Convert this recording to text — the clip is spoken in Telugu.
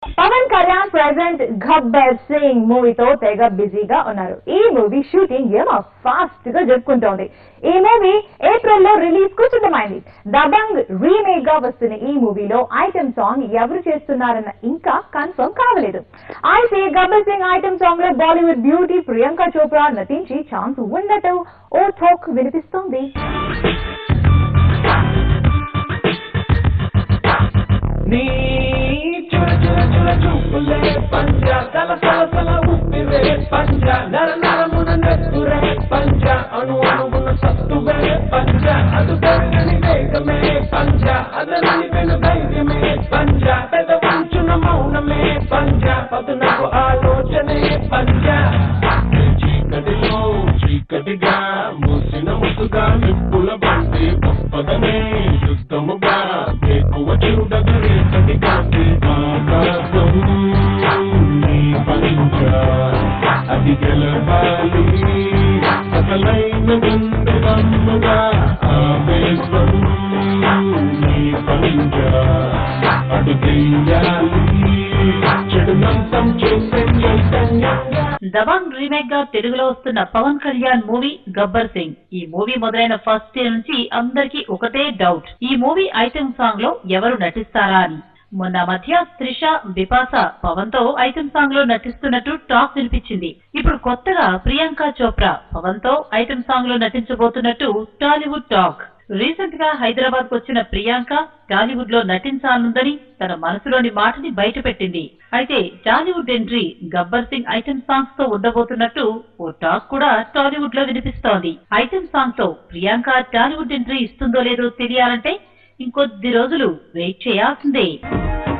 పవన్ కళ్యాణ్ ప్రెసెంట్ గబ్బర్ సింగ్ మూవీతో తెగ బిజీగా ఉన్నారు ఈ మూవీ షూటింగ్ ఏమో ఫాస్ట్ గా జరుపుకుంటోంది ఈ మూవీ ఏప్రిల్ లో రిలీజ్ కు సిద్ధమైంది దబంగ్ రీమేక్ గా వస్తున్న ఈ మూవీలో ఐటమ్ సాంగ్ ఎవరు చేస్తున్నారన్న ఇంకా కన్ఫర్మ్ కావలేదు అయితే గబ్బర్ సింగ్ ఐటమ్ సాంగ్ లో బాలీవుడ్ బ్యూటీ ప్రియాంక చోప్రా నటించి ఛాన్స్ ఉన్నట్టు ఓ టాక్ వినిపిస్తోంది నీ చుర చుర చుర చూపులే పంజ తల తల తల ఉప్పివే పంజ నర నరమున నెత్తురే పంజ అణు అణుగున సత్తువే పంజ అదు పెరగని వేగమే పంజ అదలని వెను ధైర్యమే పంజ పెద వంచున మౌనమే పంజ పదునకు ఆలోచనే పంజ చీకటిలో చీకటిగా మూసిన ముసుగా నిప్పుల బండి గొప్పదనే యుద్ధముగా ఎక్కువ చూడగలే కటిగాంతి ఆకాశం నీ పంచ అది గెలవాలి అసలైన గంధవమ్ముగా ఆవేశం నీ పంచ అటు చెయ్యాలి చెడునంతం చేసే చైతన్యంగా దబాంగ్ రీమేక్ గా తెలుగులో వస్తున్న పవన్ కళ్యాణ్ మూవీ గబ్బర్ సింగ్ ఈ మూవీ మొదలైన ఫస్ట్ డే నుంచి అందరికీ ఒకటే డౌట్ ఈ మూవీ ఐటెం సాంగ్ లో ఎవరు నటిస్తారా అని మొన్న మధ్య త్రిష బిపాస పవన్ తో ఐటెం సాంగ్ లో నటిస్తున్నట్టు టాక్ వినిపించింది ఇప్పుడు కొత్తగా ప్రియాంక చోప్రా పవన్ తో ఐటెం సాంగ్ లో నటించబోతున్నట్టు టాలీవుడ్ టాక్ రీసెంట్ గా హైదరాబాద్ కు వచ్చిన ప్రియాంక టాలీవుడ్ లో నటించాలనుందని తన మనసులోని మాటని బయటపెట్టింది అయితే Tollywood entry Gabbar Singh item songs తో ఉండబోతున్నట్టు ఓ టాక్ కూడా టాలీవుడ్ లో వినిపిస్తోంది ఐటెం సాంగ్ తో ప్రియాంక టాలీవుడ్ ఎంట్రీ ఇస్తుందో లేదో తెలియాలంటే ఇంకొద్ది రోజులు వెయిట్ చేయాల్సిందే